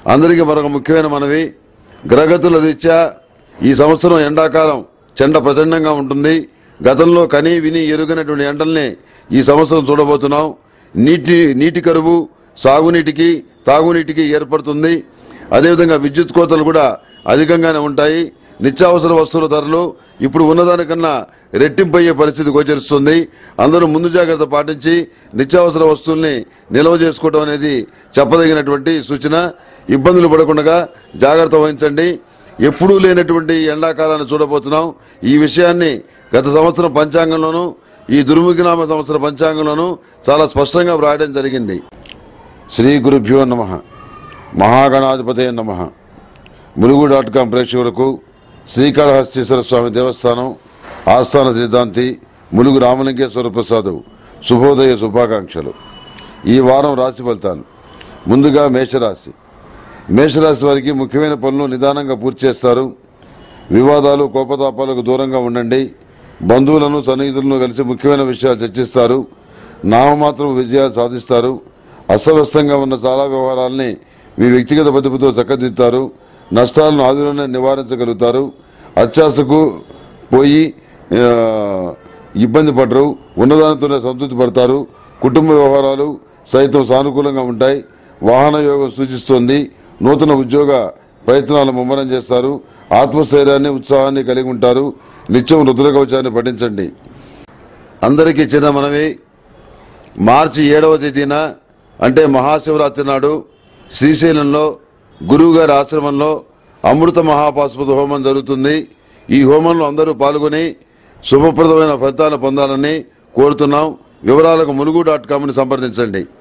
అందరికీ మరొక ముఖ్యమైన మనవి గ్రహగతుల రీత్యా ఈ సంవత్సరం ఎండాకాలం చెండ ప్రచండంగా ఉంటుంది గతంలో కని విని ఎరుగనటువంటి ఎండల్ని ఈ సంవత్సరం చూడబోతున్నాం నీటి నీటి కరువు సాగునీటికి తాగునీటికి ఏర్పడుతుంది అదేవిధంగా విద్యుత్ కోతలు కూడా అధికంగానే ఉంటాయి నిత్యావసర వస్తువుల ధరలు ఇప్పుడు ఉన్నదానికన్నా రెట్టింపయ్యే పరిస్థితి గోచరిస్తుంది అందరూ ముందు జాగ్రత్త పాటించి నిత్యావసర వస్తువుల్ని నిల్వ చేసుకోవడం అనేది చెప్పదగినటువంటి సూచన ఇబ్బందులు పడకుండా జాగ్రత్త వహించండి ఎప్పుడూ లేనటువంటి ఎండాకాలాన్ని చూడబోతున్నాం ఈ విషయాన్ని గత సంవత్సరం పంచాంగంలోనూ ఈ దుర్ముఖినామ సంవత్సర పంచాంగంలోనూ చాలా స్పష్టంగా వ్రాయడం జరిగింది శ్రీ గురుభ్యో నమ మహాగణాధిపతే నమ ములుగు డాట్ కాం ప్రేక్షకులకు శ్రీకాళహస్తీశ్వర స్వామి దేవస్థానం ఆస్థాన సిద్ధాంతి ములుగు రామలింగేశ్వర ప్రసాద్ శుభోదయ శుభాకాంక్షలు ఈ వారం రాశి ఫలితాలు ముందుగా మేషరాశి మేషరాశి వారికి ముఖ్యమైన పనులు నిదానంగా పూర్తి చేస్తారు వివాదాలు కోపతాపాలకు దూరంగా ఉండండి బంధువులను సన్నిహితులను కలిసి ముఖ్యమైన విషయాలు చర్చిస్తారు నామమాత్రం విజయాలు సాధిస్తారు అస్తవ్యస్తంగా ఉన్న చాలా వ్యవహారాల్ని మీ వ్యక్తిగత బతుకుతో చక్కదిద్దుతారు నష్టాలను ఆదిలోనే నివారించగలుగుతారు అత్యాశకు పోయి ఆ, ఇబ్బంది పడరు ఉన్నదానితోనే సంతృప్తి పడతారు కుటుంబ వ్యవహారాలు సైతం సానుకూలంగా ఉంటాయి వాహన యోగం సూచిస్తోంది నూతన ఉద్యోగ ప్రయత్నాలు ముమ్మరం చేస్తారు ఆత్మస్థైర్యాన్ని ఉత్సాహాన్ని కలిగి ఉంటారు నిత్యం రుద్రకవచాన్ని పఠించండి అందరికీ చిన్న మనవి మార్చి ఏడవ తేదీన అంటే మహాశివరాత్రి నాడు శ్రీశైలంలో గురువుగారి ఆశ్రమంలో అమృత మహాపాశుపత హోమం జరుగుతుంది ఈ హోమంలో అందరూ పాల్గొని శుభప్రదమైన ఫలితాలు పొందాలని కోరుతున్నాం వివరాలకు ములుగు డాట్ కామ్ని సంప్రదించండి